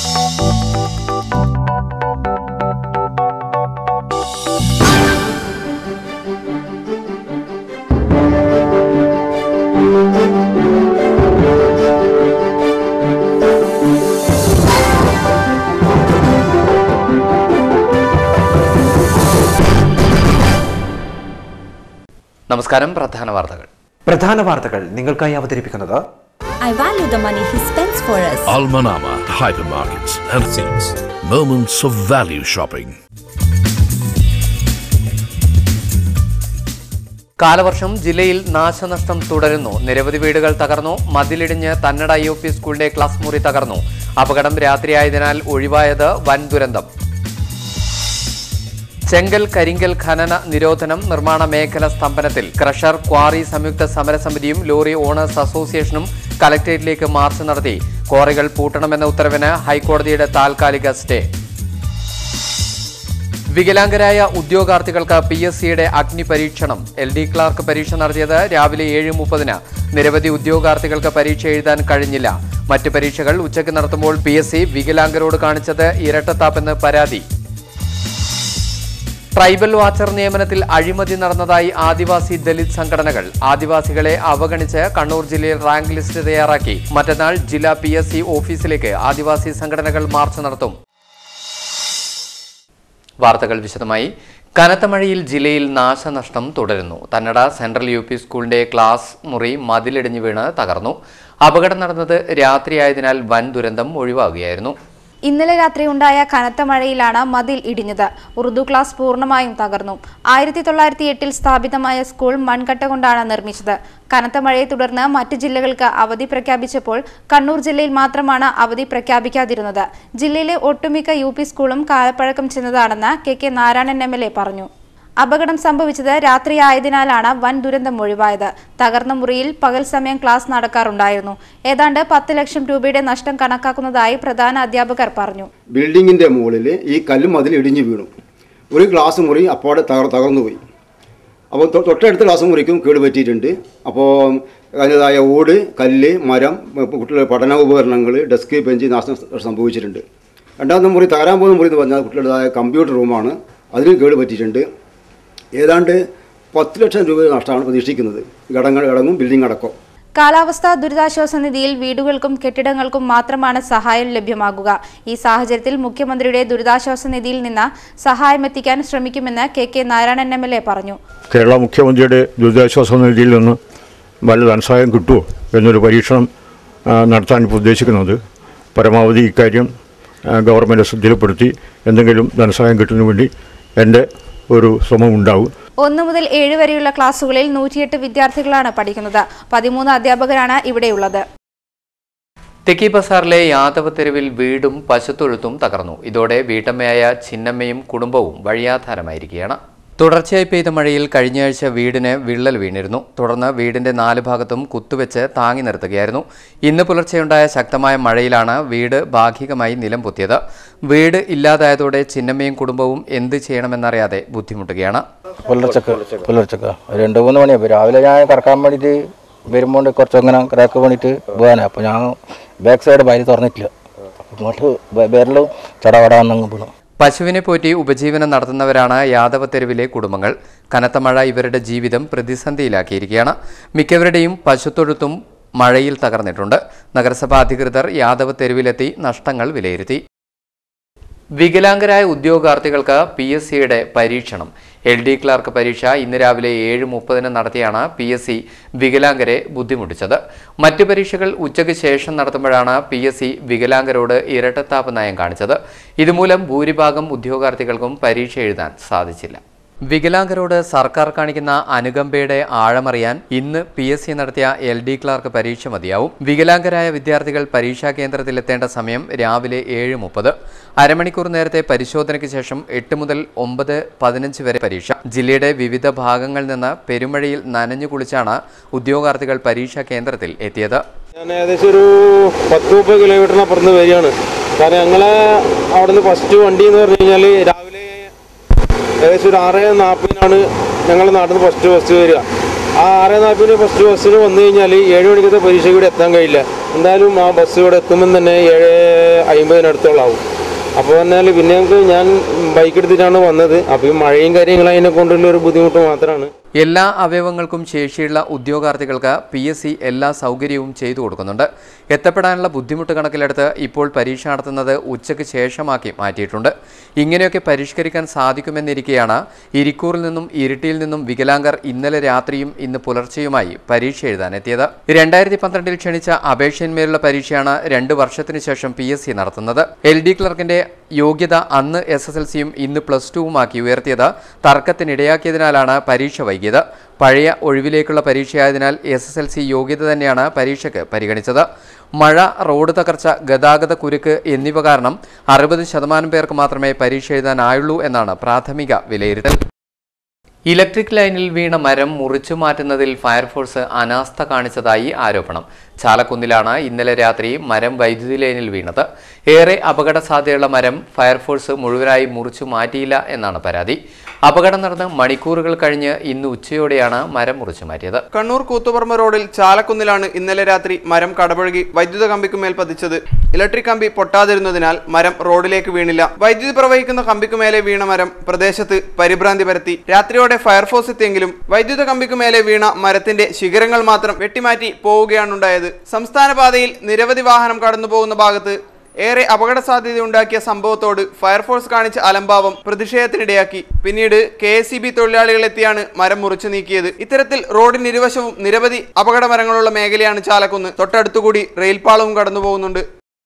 നമസ്കാരം പ്രധാന വാർത്തകൾ പ്രധാന വാർത്തകൾ നിങ്ങൾക്കായി അവതരിപ്പിക്കുന്നത് I value the money he spends for us. Almanama Hypermarkets and Things. Moments of value shopping. കാലവർഷം ജില്ലയിൽ നാശനഷ്ടം തുടരുന്നു നിരവധി വീടുകൾ തകർന്നു മതിലിടിഞ്ഞ് തന്നട ഐ ഒ പി സ്കൂളിന്റെ ക്ലാസ് മുറി തകർന്നു അപകടം രാത്രിയായതിനാൽ ഒഴിവായത് വൻ ദുരന്തം ചെങ്കൽ കരിങ്കൽ ഖനന നിരോധനം നിർമ്മാണ മേഖല സ്തംഭനത്തിൽ ക്രഷർ ക്വാറി സംയുക്ത സമരസമിതിയും ലോറി ഓണേഴ്സ് അസോസിയേഷനും കലക്ടറേറ്റിലേക്ക് മാർച്ച് നടത്തി ക്വാറികൾ പൂട്ടണമെന്ന ഉത്തരവിന് ഹൈക്കോടതിയുടെ താൽക്കാലിക സ്റ്റേ വികലാംഗരായ ഉദ്യോഗാർത്ഥികൾക്ക് പി എസ് സിയുടെ അഗ്നി പരീക്ഷണം എൽ ഡി ക്ലാർക്ക് പരീക്ഷ നടത്തിയത് രാവിലെ ഏഴ് മുപ്പതിന് നിരവധി ഉദ്യോഗാർത്ഥികൾക്ക് പരീക്ഷ എഴുതാൻ കഴിഞ്ഞില്ല മറ്റ് പരീക്ഷകൾ ഉച്ചയ്ക്ക് നടത്തുമ്പോൾ പി എസ് സി വികലാംഗരോട് കാണിച്ചത് ഇരട്ടത്താപ്പെന്ന് പരാതി ട്രൈബൽ വാച്ചർ നിയമനത്തിൽ അഴിമതി നടന്നതായി ആദിവാസി ദലിത് സംഘടനകൾ ആദിവാസികളെ അവഗണിച്ച് കണ്ണൂർ ജില്ലയിൽ റാങ്ക് ലിസ്റ്റ് തയ്യാറാക്കി മറ്റന്നാൾ ജില്ലാ പി എസ് സി ഓഫീസിലേക്ക് ആദിവാസി സംഘടനകൾ മാർച്ച് നടത്തും വാർത്തകൾ വിശദമായി കനത്ത മഴയിൽ ജില്ലയിൽ നാശനഷ്ടം തുടരുന്നു തന്നട സെൻട്രൽ യു പി സ്കൂളിന്റെ ക്ലാസ് മുറി മതിലിടിഞ്ഞു വീണ് തകർന്നു അപകടം നടന്നത് രാത്രിയായതിനാൽ വൻ ദുരന്തം ഒഴിവാകുകയായിരുന്നു ഇന്നലെ രാത്രി ഉണ്ടായ കനത്ത മഴയിലാണ് മതിൽ ഇടിഞ്ഞത് ഉറുദു ക്ലാസ് പൂർണ്ണമായും തകർന്നു ആയിരത്തി തൊള്ളായിരത്തി എട്ടിൽ സ്ഥാപിതമായ സ്കൂൾ മൺകട്ട കൊണ്ടാണ് നിർമ്മിച്ചത് കനത്ത മഴയെ തുടർന്ന് മറ്റ് ജില്ലകൾക്ക് അവധി പ്രഖ്യാപിച്ചപ്പോൾ കണ്ണൂർ ജില്ലയിൽ മാത്രമാണ് അവധി പ്രഖ്യാപിക്കാതിരുന്നത് ജില്ലയിലെ ഒട്ടുമിക്ക യു പി സ്കൂളും കാലപ്പഴക്കം ചെന്നതാണെന്ന് K K Narayanan M L A പറഞ്ഞു അപകടം സംഭവിച്ചത് രാത്രിയായതിനാലാണ് വൻ ദുരന്തം ഒഴിവായത് തകർന്ന മുറിയിൽ പകൽ സമയം ക്ലാസ് നടക്കാറുണ്ടായിരുന്നു ഏതാണ്ട് പത്ത് ലക്ഷം രൂപയുടെ നഷ്ടം കണക്കാക്കുന്നതായി പ്രധാന അധ്യാപകർ പറഞ്ഞു ബിൽഡിങ്ങിൻ്റെ മുകളിൽ ഈ കല്ലും അതിൽ ഇടിഞ്ഞു വീണു ഒരു ഗ്ലാസ് മുറി അപ്പോടെ തകർ തകർന്നു പോയി അപ്പോൾ തൊ- തൊട്ടടുത്ത ഗ്ലാസ് മുറിക്കും കേട് പറ്റിയിട്ടുണ്ട് അപ്പോൾ അതിൻ്റെതായ ഓട് കല്ല് മരം കുട്ടികളുടെ പഠന ഉപകരണങ്ങൾ ഡെസ്ക് ബെഞ്ച് നാശം സംഭവിച്ചിട്ടുണ്ട് രണ്ടാമത്തെ മുറി തകരാൻ പോകുന്ന മുറി എന്ന് പറഞ്ഞാൽ കുട്ടികളുടേതായ കമ്പ്യൂട്ടർ റൂമാണ് അതിനും കേട് പറ്റിയിട്ടുണ്ട് ഏതാണ്ട് പത്ത് ലക്ഷം രൂപ നഷ്ടമാണ് പ്രതീക്ഷിക്കുന്നത് ഘടകങ്ങൾ ഘടകവും ബിൽഡിംഗ് അടക്കം കാലാവസ്ഥാ ദുരിതാശ്വാസ നിധിയിൽ വീടുകൾക്കും കെട്ടിടങ്ങൾക്കും മാത്രമാണ് സഹായം ലഭ്യമാകുക ഈ സാഹചര്യത്തിൽ മുഖ്യമന്ത്രിയുടെ ദുരിതാശ്വാസ നിധിയിൽ നിന്ന് സഹായം എത്തിക്കാൻ ശ്രമിക്കുമെന്ന് K K Narayanan M L A പറഞ്ഞു കേരള മുഖ്യമന്ത്രിയുടെ ദുരിതാശ്വാസ നിധിയിൽ നിന്ന് വല്ല ധനസഹായം കിട്ടുമോ എന്നൊരു പരീക്ഷണം ആ, നടത്താൻ ഇപ്പോൾ ഉദ്ദേശിക്കുന്നത് പരമാവധി ഇക്കാര്യം ആ, ഗവൺമെൻറ് ശ്രദ്ധയിൽപ്പെടുത്തി എന്തെങ്കിലും ധനസഹായം കിട്ടുന്നതിന് വേണ്ടി എൻ്റെ ഒരു ശ്രമം ഉണ്ടാവും ഒന്ന് മുതൽ ഏഴ് വരെയുള്ള ക്ലാസുകളിൽ നൂറ്റിയെട്ട് വിദ്യാർത്ഥികളാണ് പഠിക്കുന്നത് പതിമൂന്ന് അധ്യാപകരാണ് ഇവിടെയുള്ളത് തെക്കി ബസാറിലെ യാദവ തെരുവിൽ വീടും പശുത്തൊഴുത്തും തകർന്നു ഇതോടെ വീട്ടമ്മയായ ചിന്നമ്മയും കുടുംബവും വഴിയാധാരമായിരിക്കുകയാണ് തുടർച്ചയായി പെയ്ത മഴയിൽ കഴിഞ്ഞയാഴ്ച വീടിന് വിള്ളൽ വീണിരുന്നു തുടർന്ന് വീടിന്റെ നാല് ഭാഗത്തും കുത്തുവെച്ച് താങ്ങി നിർത്തുകയായിരുന്നു ഇന്ന് പുലർച്ചെയുണ്ടായ ശക്തമായ മഴയിലാണ് വീട് ഭാഗികമായി നിലം പൊത്തിയത് വീട് ഇല്ലാതായതോടെ ചിന്നമ്മയും കുടുംബവും എന്ത് ചെയ്യണമെന്നറിയാതെ ബുദ്ധിമുട്ടുകയാണ് പുലർച്ചക്ക് പുലർച്ചക്ക് ഒരു രണ്ട് മൂന്ന് മണിയായി രാവിലെ ഞാൻ കറക്കാൻ വേണ്ടിയിട്ട് വരുമ്പോൾ കുറച്ച് അങ്ങനെ ക്രാക്ക് വേണ്ടിയിട്ട് പോകാനാണ് അപ്പോൾ ഞാൻ ബാക്ക് സൈഡ് ബയൽ തുറന്നിട്ടില്ല ഇങ്ങോട്ട് വിരലും ചടവടാന്നങ്ങ് വീണു പശുവിനെ പോറ്റി ഉപജീവനം നടത്തുന്നവരാണ് യാദവ തെരുവിലെ കുടുംബങ്ങൾ കനത്ത മഴ ഇവരുടെ ജീവിതം പ്രതിസന്ധിയിലാക്കിയിരിക്കുകയാണ് മിക്കവരുടെയും പശുത്തൊഴുത്തും മഴയിൽ തകർന്നിട്ടുണ്ട് നഗരസഭാ അധികൃതർ യാദവ തെരുവിലെത്തി നഷ്ടങ്ങൾ വിലയിരുത്തി വികലാംഗരായ ഉദ്യോഗാർത്ഥികൾക്ക് പി എസ് സിയുടെ പരീക്ഷണം എൽ ഡി ക്ലാർക്ക് പരീക്ഷ ഇന്ന് രാവിലെ ഏഴ് മുപ്പതിന് നടത്തിയാണ് പി എസ് സി വികലാംഗരെ ബുദ്ധിമുട്ടിച്ചത് മറ്റ് പരീക്ഷകൾ ഉച്ചയ്ക്ക് ശേഷം നടത്തുമ്പോഴാണ് പി എസ് സി വികലാംഗരോട് ഇരട്ടത്താപ്പ് നയം കാണിച്ചത് ഇതുമൂലം ഭൂരിഭാഗം ഉദ്യോഗാർത്ഥികൾക്കും പരീക്ഷ എഴുതാൻ സാധിച്ചില്ല വികലാംഗരോട് സർക്കാർ കാണിക്കുന്ന അനുകമ്പയുടെ ആഴമറിയാൻ ഇന്ന് പി എസ് സി നടത്തിയ എൽ ഡി ക്ലാർക്ക് പരീക്ഷ മതിയാവും വികലാംഗരായ വിദ്യാർത്ഥികൾ പരീക്ഷാ കേന്ദ്രത്തിലെത്തേണ്ട സമയം രാവിലെ ഏഴ് മുപ്പത് അരമണിക്കൂർ നേരത്തെ പരിശോധനയ്ക്ക് ശേഷം എട്ട് മുതൽ ഒമ്പത് പതിനഞ്ച് വരെ പരീക്ഷ ജില്ലയുടെ വിവിധ ഭാഗങ്ങളിൽ നിന്ന് പെരുമഴയിൽ നനഞ്ഞു കുളിച്ചാണ് ഉദ്യോഗാർത്ഥികൾ പരീക്ഷാ കേന്ദ്രത്തിൽ എത്തിയത് ഞാൻ ഏകദേശം ഒരു പത്ത് മുപ്പത് കിലോമീറ്ററിനപ്പുറത്ത് വരികയാണ് കാരണം ഞങ്ങളെ അവിടുന്ന് ഫസ്റ്റ് വണ്ടി എന്ന് പറഞ്ഞു കഴിഞ്ഞാൽ രാവിലെ ഏകദേശം ഒരു ആറ് നാൽപ്പതിനാണ് ഞങ്ങളുടെ നാട്ടിൽ നിന്ന് ഫസ്റ്റ് ബസ് വരിക ആ ആറ് നാൽപ്പതിന് ഫസ്റ്റ് ബസ്സിന് വന്നു കഴിഞ്ഞാൽ ഏഴ് മണിക്കത്തെ പരീക്ഷയ്ക്ക് ഇവിടെ എത്താൻ കഴിയില്ല എന്തായാലും ആ ബസ് ഇവിടെ എത്തുമ്പോൾ തന്നെ ഏഴ് അമ്പതിനടുത്തോളം ആവും അപ്പോൾ പറഞ്ഞാൽ പിന്നെ ഞങ്ങൾക്ക് ഞാൻ ബൈക്ക് എടുത്തിട്ടാണ് വന്നത് അപ്പോൾ ഈ മഴയും കാര്യങ്ങളും അതിനെ കൊണ്ടുള്ള ഒരു ബുദ്ധിമുട്ട് മാത്രമാണ് എല്ലാ അവയവങ്ങൾക്കും ശേഷിയുള്ള ഉദ്യോഗാർത്ഥികൾക്ക് പി എസ് സി എല്ലാ സൗകര്യവും ചെയ്തു കൊടുക്കുന്നുണ്ട് എത്തപ്പെടാനുള്ള ബുദ്ധിമുട്ട് കണക്കിലെടുത്ത് ഇപ്പോൾ പരീക്ഷ നടത്തുന്നത് ഉച്ചയ്ക്ക് ശേഷമാക്കി മാറ്റിയിട്ടുണ്ട് ഇങ്ങനെയൊക്കെ പരിഷ്കരിക്കാൻ സാധിക്കുമെന്നിരിക്കെയാണ് ഇരിക്കൂറിൽ നിന്നും ഇരിട്ടിയിൽ നിന്നും വികലാംഗർ ഇന്നലെ രാത്രിയും ഇന്ന് പുലർച്ചെയുമായി പരീക്ഷ എഴുതാനെത്തിയത് രണ്ടായിരത്തി പന്ത്രണ്ടിൽ ക്ഷണിച്ച അപേക്ഷയിന്മേലുള്ള പരീക്ഷയാണ് രണ്ട് വർഷത്തിന് ശേഷം പി എസ് സി നടത്തുന്നത് എൽ ഡി ക്ലർക്കിന്റെ യോഗ്യത അന്ന് എസ് എസ് എൽ സിയും ഇന്ന് പ്ലസ് ടുവുമാക്കി ഉയർത്തിയത് തർക്കത്തിനിടയാക്കിയതിനാലാണ് പരീക്ഷ വൈകിയത് പഴയ ഒഴിവിലേക്കുള്ള പരീക്ഷയായതിനാൽ എസ് എസ് എൽ സി യോഗ്യത തന്നെയാണ് പരീക്ഷയ്ക്ക് പരിഗണിച്ചത് മഴ റോഡ് തകർച്ച ഗതാഗത കുരുക്ക് എന്നിവ കാരണം അറുപത് ശതമാനം പേർക്ക് മാത്രമേ പരീക്ഷ എഴുതാനായുള്ളൂ എന്നാണ് പ്രാഥമിക വിലയിരുത്തൽ ഇലക്ട്രിക് ലൈനിൽ വീണ മരം മുറിച്ചു മാറ്റുന്നതിൽ ഫയർഫോഴ്സ് അനാസ്ഥ കാണിച്ചതായി ആരോപണം ചാലക്കുന്നിലാണ് ഇന്നലെ രാത്രി മരം വൈദ്യുതി ലൈനിൽ വീണത് ഏറെ അപകട സാധ്യതയുള്ള മരം ഫയർഫോഴ്സ് മുഴുവനായി മുറിച്ചു മാറ്റിയില്ല എന്നാണ് പരാതി അപകടം നടന്ന് മണിക്കൂറുകൾ കഴിഞ്ഞ് ഇന്ന് ഉച്ചയോടെയാണ് മരം മുറിച്ചു മാറ്റിയത് കണ്ണൂർ കൂത്തുപറമ്പ് റോഡിൽ ചാലക്കുന്നിലാണ് ഇന്നലെ രാത്രി മരം കടപുഴകി വൈദ്യുത കമ്പിക്കുമേൽ പതിച്ചത് ഇലക്ട്രിക് കമ്പി പൊട്ടാതിരുന്നതിനാൽ മരം റോഡിലേക്ക് വീണില്ല വൈദ്യുതി പ്രവഹിക്കുന്ന കമ്പിക്കുമേലെ വീണ മരം പ്രദേശത്ത് പരിഭ്രാന്തി പരത്തി രാത്രിയോടെ ഫയർഫോഴ്സ് എത്തിയെങ്കിലും വൈദ്യുത കമ്പിക്കുമേലെ വീണ മരത്തിന്റെ ശിഖരങ്ങൾ മാത്രം വെട്ടിമാറ്റി പോവുകയാണുണ്ടായത് സംസ്ഥാന പാതയിൽ നിരവധി വാഹനം കടന്നുപോകുന്ന ഭാഗത്ത് ഏറെ അപകട സാധ്യതയുണ്ടാക്കിയ സംഭവത്തോട് ഫയർഫോഴ്സ് കാണിച്ച അലംഭാവം പ്രതിഷേധത്തിനിടയാക്കി പിന്നീട് കെ എസ് സി ബി തൊഴിലാളികളെത്തിയാണ് മരം മുറിച്ചു നീക്കിയത് ഇത്തരത്തിൽ റോഡിന് ഇരുവശവും നിരവധി അപകട മരങ്ങളുള്ള മേഖലയാണ് ചാലക്കുന്ന് തൊട്ടടുത്തുകൂടി റെയിൽപാളവും കടന്നുപോകുന്നുണ്ട്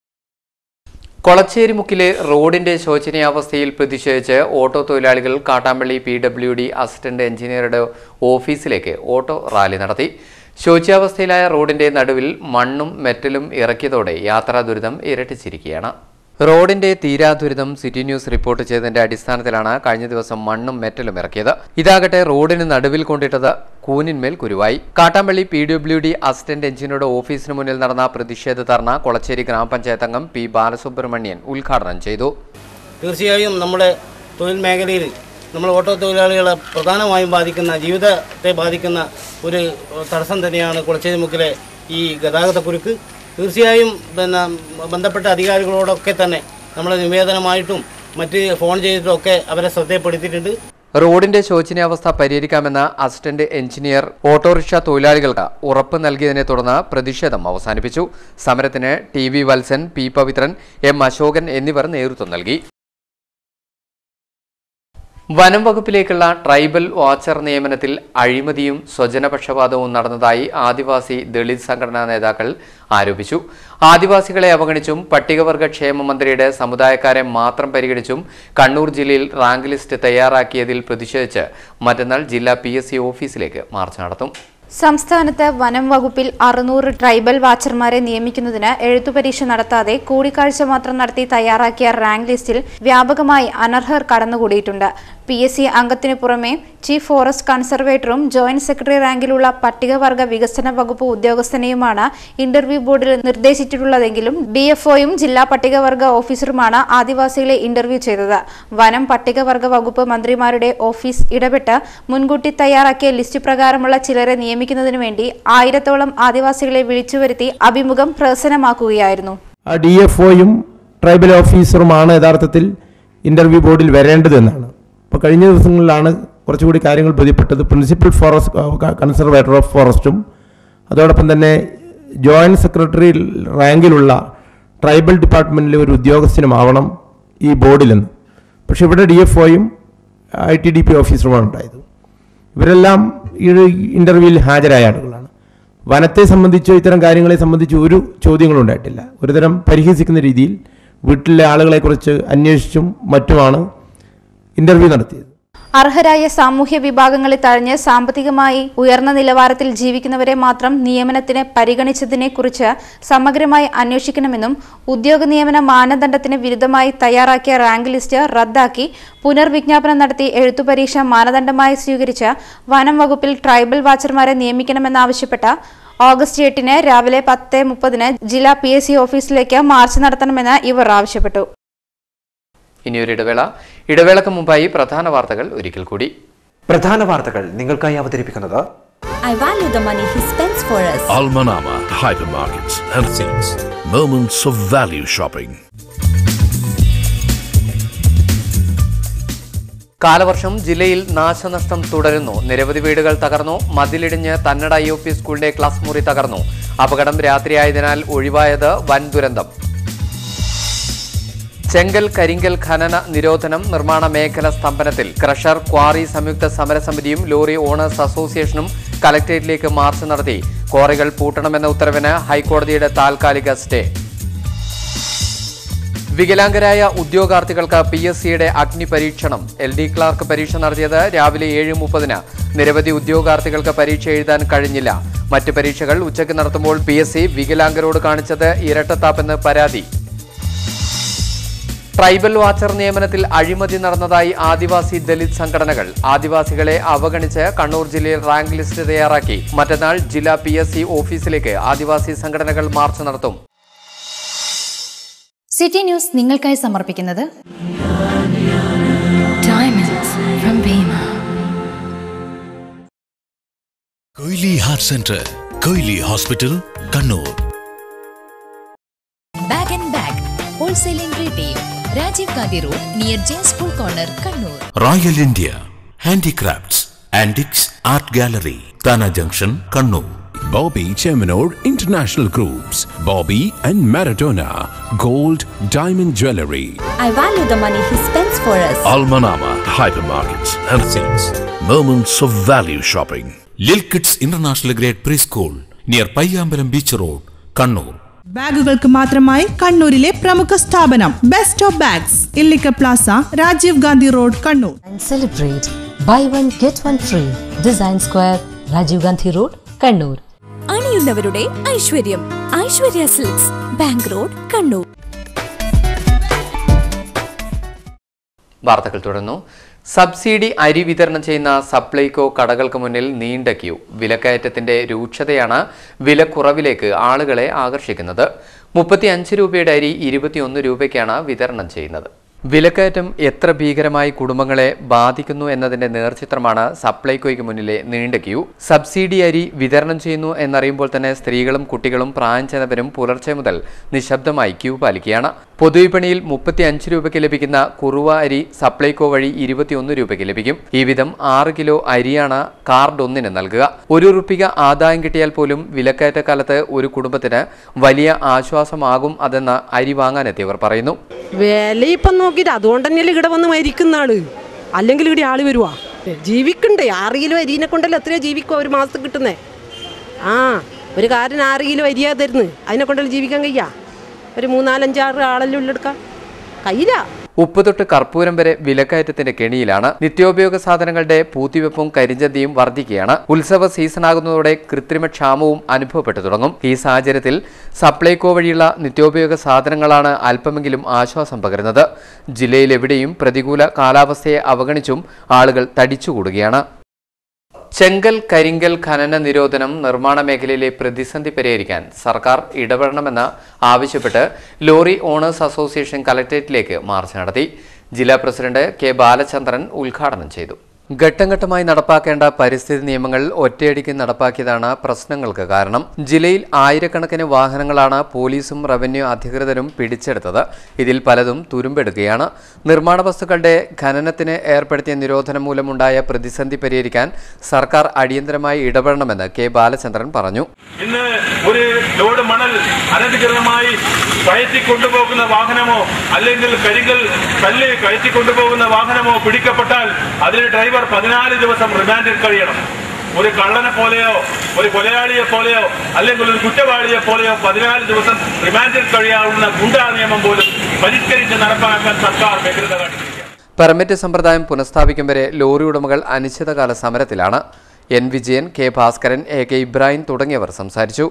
കൊളച്ചേരി മുക്കിലെ റോഡിന്റെ ശോചനീയാവസ്ഥയിൽ പ്രതിഷേധിച്ച് ഓട്ടോ തൊഴിലാളികൾ Kattampally P W D assistant എഞ്ചിനീയറുടെ ഓഫീസിലേക്ക് ഓട്ടോ റാലി നടത്തി ശോച്യാവസ്ഥയിലായ റോഡിന്റെ നടുവിൽ മണ്ണും മെറ്റലും ഇറക്കിയതോടെ യാത്രാ ദുരിതം ഇരട്ടിച്ചിരിക്കുകയാണ് റോഡിന്റെ തീരാദുരിതം സിറ്റി ന്യൂസ് റിപ്പോർട്ട് ചെയ്തതിന്റെ അടിസ്ഥാനത്തിലാണ് കഴിഞ്ഞ ദിവസം മണ്ണും മെറ്റലും ഇറക്കിയത് ഇതാകട്ടെ റോഡിന് നടുവിൽ കൊണ്ടിട്ടത് കൂനിന്മേൽ കുരുവായി Kattampally P W D assistant എഞ്ചിനീയറുടെ ഓഫീസിന് മുന്നിൽ നടന്ന പ്രതിഷേധ ധർണ കൊളച്ചേരി ഗ്രാമപഞ്ചായത്ത് അംഗം പി ബാലസുബ്രഹ്മണ്യൻ ഉദ്ഘാടനം ചെയ്തു തീർച്ചയായും നമ്മുടെ തൊഴിൽ മേഖലയിൽ നമ്മൾ ഓട്ടോ തൊഴിലാളികളെ പ്രധാനമായും ബാധിക്കുന്ന ജീവിതത്തെ ബാധിക്കുന്ന ഒരു തടസ്സം തന്നെയാണ് കുളച്ചേരി മുക്കിലെ ഈ ഗതാഗതക്കുരുക്ക് തീർച്ചയായും പിന്നെ ബന്ധപ്പെട്ട അധികാരികളോടൊക്കെ തന്നെ നമ്മൾ നിവേദനമായിട്ടും മറ്റ് ഫോൺ ചെയ്തിട്ടും ഒക്കെ അവരെ ശ്രദ്ധയപ്പെടുത്തിയിട്ടുണ്ട് റോഡിന്റെ ശോചനീയാവസ്ഥ പരിഹരിക്കാമെന്ന് അസിസ്റ്റന്റ് എഞ്ചിനീയർ ഓട്ടോറിക്ഷ തൊഴിലാളികൾക്ക് ഉറപ്പ് നൽകിയതിനെ തുടർന്ന് പ്രതിഷേധം അവസാനിപ്പിച്ചു സമരത്തിന് T V Valsan P Pavithran M Asokan എന്നിവർ നേതൃത്വം നൽകി വനം വകുപ്പിലേക്കുള്ള ട്രൈബൽ വാച്ചർ നിയമനത്തിൽ അഴിമതിയും സ്വജനപക്ഷപാതവും നടന്നതായി ആദിവാസി ദളിത് സംഘടനാ നേതാക്കൾ ആരോപിച്ചു ആദിവാസികളെ അവഗണിച്ചും പട്ടികവർഗ ക്ഷേമ മന്ത്രിയുടെ സമുദായക്കാരെ മാത്രം പരിഗണിച്ചും കണ്ണൂർ ജില്ലയിൽ റാങ്ക് ലിസ്റ്റ് തയ്യാറാക്കിയതിൽ പ്രതിഷേധിച്ച് മറ്റന്നാൾ ജില്ലാ പി ഓഫീസിലേക്ക് മാർച്ച് നടത്തും സംസ്ഥാനത്ത് വനം വകുപ്പിൽ അറുന്നൂറ് ട്രൈബൽ വാച്ചർമാരെ നിയമിക്കുന്നതിന് എഴുത്തുപരീക്ഷ നടത്താതെ കൂടിക്കാഴ്ച മാത്രം നടത്തി തയ്യാറാക്കിയ റാങ്ക് ലിസ്റ്റിൽ വ്യാപകമായി അനർഹർ കടന്നുകൂടിയിട്ടുണ്ട് പി എസ് സി അംഗത്തിനു പുറമെ ചീഫ് ഫോറസ്റ്റ് കൺസർവേറ്ററും ജോയിന്റ് സെക്രട്ടറി റാങ്കിലുള്ള പട്ടികവർഗ വികസന വകുപ്പ് ഉദ്യോഗസ്ഥനെയുമാണ് ഇന്റർവ്യൂ ബോർഡിൽ നിർദ്ദേശിച്ചിട്ടുള്ളതെങ്കിലും ഡി എഫ്ഒയും ജില്ലാ പട്ടികവർഗ ഓഫീസറുമാണ് ആദിവാസികളെ ഇന്റർവ്യൂ ചെയ്തത് വനം പട്ടികവർഗ വകുപ്പ് മന്ത്രിമാരുടെ ഓഫീസ് ഇടപെട്ട് മുൻകൂട്ടി തയ്യാറാക്കിയ ലിസ്റ്റ് പ്രകാരമുള്ള ചിലരെ നിയമിക്കുന്നതിനു വേണ്ടി ആയിരത്തോളം ആദിവാസികളെ വിളിച്ചുവരുത്തി അഭിമുഖം പ്രഹസനമാക്കുകയായിരുന്നു ഡി എഫ് ഒയും ട്രൈബൽ ഓഫീസറുമാണ് യഥാർത്ഥത്തിൽ ഇന്റർവ്യൂ ബോർഡിൽ വരേണ്ടതെന്നാണ് അപ്പോൾ കഴിഞ്ഞ ദിവസങ്ങളിലാണ് കുറച്ചുകൂടി കാര്യങ്ങൾ ബോധ്യപ്പെട്ടത് പ്രിൻസിപ്പൽ ഫോറസ്റ്റ് കൺസർവേറ്റർ ഓഫ് ഫോറസ്റ്റും അതോടൊപ്പം തന്നെ ജോയിന്റ് സെക്രട്ടറി റാങ്കിലുള്ള ട്രൈബൽ ഡിപ്പാർട്ട്മെൻറ്റിലെ ഒരു ഉദ്യോഗസ്ഥനുമാവണം ഈ ബോർഡിലെന്ന് പക്ഷേ ഇവിടെ ഡി എഫ് ഒയും ഐ ടി ഡി പി ഓഫീസറുമാണ് ഉണ്ടായത് ഇവരെല്ലാം ഈ ഇൻ്റർവ്യൂവിൽ ഹാജരായ ആളുകളാണ് വനത്തെ സംബന്ധിച്ചോ ഇത്തരം കാര്യങ്ങളെ സംബന്ധിച്ചോ ഒരു ചോദ്യങ്ങളും ഉണ്ടായിട്ടില്ല ഒരുതരം പരിഹസിക്കുന്ന രീതിയിൽ വീട്ടിലെ ആളുകളെക്കുറിച്ച് അന്വേഷിച്ചും മറ്റുമാണ് ഇൻ്റർവ്യൂ നടത്തിയത് അർഹരായ സാമൂഹ്യ വിഭാഗങ്ങളെ തഴഞ്ഞ് സാമ്പത്തികമായി ഉയർന്ന നിലവാരത്തിൽ ജീവിക്കുന്നവരെ മാത്രം നിയമനത്തിന് പരിഗണിച്ചതിനെക്കുറിച്ച് സമഗ്രമായി അന്വേഷിക്കണമെന്നും ഉദ്യോഗ നിയമന മാനദണ്ഡത്തിന് വിരുദ്ധമായി തയ്യാറാക്കിയ റാങ്ക് ലിസ്റ്റ് റദ്ദാക്കി പുനർവിജ്ഞാപനം നടത്തി എഴുത്തുപരീക്ഷ മാനദണ്ഡമായി സ്വീകരിച്ച് വനം വകുപ്പിൽ ട്രൈബൽ വാച്ചർമാരെ നിയമിക്കണമെന്നാവശ്യപ്പെട്ട ഓഗസ്റ്റ് എട്ടിന് രാവിലെ പത്ത് മുപ്പതിന് ജില്ലാ പി എസ് സി ഓഫീസിലേക്ക് മാർച്ച് നടത്തണമെന്ന് ഇവർ ആവശ്യപ്പെട്ടു ഇനിയൊരു ഇടവേള ഇടവേളക്ക് മുമ്പായി പ്രധാന വാർത്തകൾ ഒരിക്കൽ കൂടി പ്രധാന വാർത്തകൾ നിങ്ങൾക്കായി അവതരിപ്പിക്കുന്നത് I value the money he spends for us. Almanama Hypermarkets and Things. Moments of value shopping. കാലവർഷം ജില്ലയിൽ നാശനഷ്ടം തുടരുന്നു നിരവധി വീടുകൾ തകർന്നു മതിലിടിഞ്ഞ് തന്നട യു പി സ്കൂളിന്റെ ക്ലാസ് മുറി തകർന്നു അപകടം രാത്രിയായതിനാൽ ഒഴിവായത് വൻ ദുരന്തം ചെങ്കൽ കരിങ്കൽ ഖനന നിരോധനം നിർമ്മാണ മേഖല സ്തംഭനത്തിൽ ക്രഷർ ക്വാറി സംയുക്ത സമരസമിതിയും ലോറി ഓണേഴ്സ് അസോസിയേഷനും കലക്ടറേറ്റിലേക്ക് മാർച്ച് നടത്തി ക്വാറികൾ പൂട്ടണമെന്ന ഉത്തരവിന് ഹൈക്കോടതിയുടെ താൽക്കാലിക സ്റ്റേ വികലാംഗരായ ഉദ്യോഗാർത്ഥികൾക്ക് പി എസ് സിയുടെ അഗ്നി പരീക്ഷണം എൽ ഡി ക്ലാർക്ക് പരീക്ഷ നടത്തിയത് രാവിലെ ഏഴ് മുപ്പതിന് നിരവധി ഉദ്യോഗാർത്ഥികൾക്ക് പരീക്ഷ എഴുതാൻ കഴിഞ്ഞില്ല മറ്റ് പരീക്ഷകൾ ഉച്ചയ്ക്ക് നടത്തുമ്പോൾ പി എസ് സി വികലാംഗരോട് കാണിച്ചത് ഇരട്ടത്താപ്പെന്ന് പരാതി ട്രൈബൽ വാച്ചർ നിയമനത്തിൽ അഴിമതി നടന്നതായി ആദിവാസി ദലിത് സംഘടനകൾ ആദിവാസികളെ അവഗണിച്ച് കണ്ണൂർ ജില്ലയിൽ റാങ്ക് ലിസ്റ്റ് തയ്യാറാക്കി മറ്റന്നാൾ ജില്ലാ പി എസ് സി ഓഫീസിലേക്ക് ആദിവാസി സംഘടനകൾ മാർച്ച് നടത്തും സിറ്റി ന്യൂസ് നിങ്ങൾക്കായി സമർപ്പിക്കുന്നത് diamonds from Bhima Koyili heart centre Koyili hospital Kannur bag and bag wholesale and retail Rajiv Gandhi road near J school corner Kannur royal India handicrafts antiques art gallery Thana junction Kannur Bobby Cheminor International Groups, Bobby and Maradona, Gold, Diamond Jewelry. I value the money he spends for us. Almanama Hypermarkets and Things. Moments of value shopping. Lil kids international grade preschool near Payyambalam beach road Kannur ബാഗുകൾക്ക് മാത്രമായി കണ്ണൂരിലെ പ്രമുഖ സ്ഥാപനം best of bags Illikka plaza Rajiv Gandhi road Kannur and celebrate buy one get one free design square rajiv gandhi road kannur അണിയുന്നവരുടെ ഐശ്വര്യം Aishwarya silks bank road Kannur വാർത്തകൾ തുടർന്നു subsidy അരി വിതരണം ചെയ്യുന്ന സപ്ലൈകോ കടകൾക്ക് മുന്നിൽ നീണ്ട ക്യൂ വിലക്കയറ്റത്തിന്റെ രൂക്ഷതയാണ് വിലക്കുറവിലേക്ക് ആളുകളെ ആകർഷിക്കുന്നത് മുപ്പത്തി അഞ്ച് രൂപയുടെ അരി ഇരുപത്തിയൊന്ന് രൂപയ്ക്കാണ് വിതരണം ചെയ്യുന്നത് വിലക്കയറ്റം എത്ര ഭീകരമായി കുടുംബങ്ങളെ ബാധിക്കുന്നു എന്നതിന്റെ നേർചിത്രമാണ് സപ്ലൈകോയ്ക്ക് മുന്നിലെ നീണ്ട ക്യൂ സബ്സിഡി അരി വിതരണം ചെയ്യുന്നു എന്നറിയുമ്പോൾ തന്നെ സ്ത്രീകളും കുട്ടികളും പ്രായം ചെന്നവരും പുലർച്ചെ മുതൽ നിശബ്ദമായി ക്യൂ പാലിക്കുകയാണ് പൊതുവിപണിയിൽ മുപ്പത്തി അഞ്ച് രൂപയ്ക്ക് ലഭിക്കുന്ന കുറുവ അരി സപ്ലൈകോ വഴി ഇരുപത്തിയൊന്ന് രൂപയ്ക്ക് ലഭിക്കും ഈ വിധം ആറ് കിലോ അരിയാണ് കാർഡ് ഒന്നിന് നൽകുക ഒരു റുപ്പിക ആദായം കിട്ടിയാൽ പോലും വിലക്കയറ്റക്കാലത്ത് ഒരു കുടുംബത്തിന് വലിയ ആശ്വാസമാകും അതെന്ന് അരി വാങ്ങാനെത്തിയവർ പറയുന്നു വില ഇപ്പം നോക്കിയിട്ട് അതുകൊണ്ട് തന്നെയല്ലേ ഇവിടെ വന്ന് മരിക്കുന്ന ആള് അല്ലെങ്കിൽ ഇവിടെ ആള് വരുവാ ജീവിക്കണ്ടേ ആറ് കിലോ അരിനെ കൊണ്ടല്ലോ എത്രയോ ജീവിക്കുക ഒരു മാസത്തിൽ കിട്ടുന്നേ ആ ഒരു കാരൻ ആറ് കിലോ അരിയാ തരുന്നു അതിനെ കൊണ്ടല്ലോ ജീവിക്കാൻ കഴിയാ ഒരു മൂന്നാലഞ്ചാറ് ആളല്ലേ ഉള്ളെടുക്കാം കയ്യില്ല ഉപ്പ് തൊട്ട് കർപ്പൂരം വരെ വിലക്കയറ്റത്തിന്റെ കെണിയിലാണ് നിത്യോപയോഗ സാധനങ്ങളുടെ പൂത്തിവെപ്പും കരിഞ്ചന്തയും വർദ്ധിക്കുകയാണ് ഉത്സവ സീസണാകുന്നതോടെ കൃത്രിമക്ഷാമവും അനുഭവപ്പെട്ടു തുടങ്ങും ഈ സാഹചര്യത്തിൽ സപ്ലൈകോ വഴിയുള്ള നിത്യോപയോഗ സാധനങ്ങളാണ് അല്പമെങ്കിലും ആശ്വാസം പകരുന്നത് ജില്ലയിലെവിടെയും പ്രതികൂല കാലാവസ്ഥയെ അവഗണിച്ചും ആളുകൾ തടിച്ചുകൂടുകയാണ് ചെങ്കൽ കരിങ്കൽ ഖനന നിരോധനം നിർമ്മാണ മേഖലയിലെ പ്രതിസന്ധി പരിഹരിക്കാൻ സർക്കാർ ഇടപെടണമെന്ന് ആവശ്യപ്പെട്ട് ലോറി ഓണേഴ്സ് അസോസിയേഷൻ കലക്ടറേറ്റിലേക്ക് മാർച്ച് നടത്തി ജില്ലാ പ്രസിഡന്റ് കെ ബാലചന്ദ്രൻ ഉദ്ഘാടനം ചെയ്തു ഘട്ടം ഘട്ടമായി നടപ്പാക്കേണ്ട പരിസ്ഥിതി നിയമങ്ങൾ ഒറ്റയടിക്ക് നടപ്പാക്കിയതാണ് പ്രശ്നങ്ങൾക്ക് കാരണം ജില്ലയിൽ ആയിരക്കണക്കിന് വാഹനങ്ങളാണ് പോലീസും റവന്യൂ അധികൃതരും പിടിച്ചെടുത്തത് ഇതിൽ പലതും തുരുമ്പെടുക്കുകയാണ് നിർമ്മാണ വസ്തുക്കളുടെ ഖനനത്തിന് ഏർപ്പെടുത്തിയ നിരോധനം മൂലമുണ്ടായ പ്രതിസന്ധി പരിഹരിക്കാൻ സർക്കാർ അടിയന്തരമായി ഇടപെടണമെന്ന് കെ ബാലചന്ദ്രൻ പറഞ്ഞു ഇന്ന് ഒരു ലോഡ് മണൽ അനധികൃതമായി കയറ്റി കൊണ്ടുപോകുന്ന വാഹനമോ അല്ലെങ്കിൽ കരിങ്കൽ കല്ല് കയറ്റി കൊണ്ടുപോകുന്ന വാഹനമോ പിടിക്കപ്പെട്ടാൽ അതിന് ഡ്രൈവർ പതിനാല് ദിവസം റിമാൻഡിൽ കഴിയണം ഒരു കള്ളനെ പോലെയോ ഒരു കൊലയാളിയെ പോലെയോ അല്ലെങ്കിൽ ഒരു കുറ്റവാളിയെ പോലെയോ പതിനാല് ദിവസം റിമാൻഡിൽ കഴിയാവുന്ന ഗുണ്ടാ നിയമം പോലും പരിഷ്കരിച്ച് നടപ്പാക്കാൻ സർക്കാർ വ്യഗ്രത കാണിക്കുന്നു പെർമിറ്റ് സമ്പ്രദായം പുനഃസ്ഥാപിക്കും വരെ ലോറി ഉടമകൾ അനിശ്ചിതകാല സമരത്തിലാണ് N Vijayan K Bhaskaran A K Ibrahim തുടങ്ങിയവർ സംസാരിച്ചു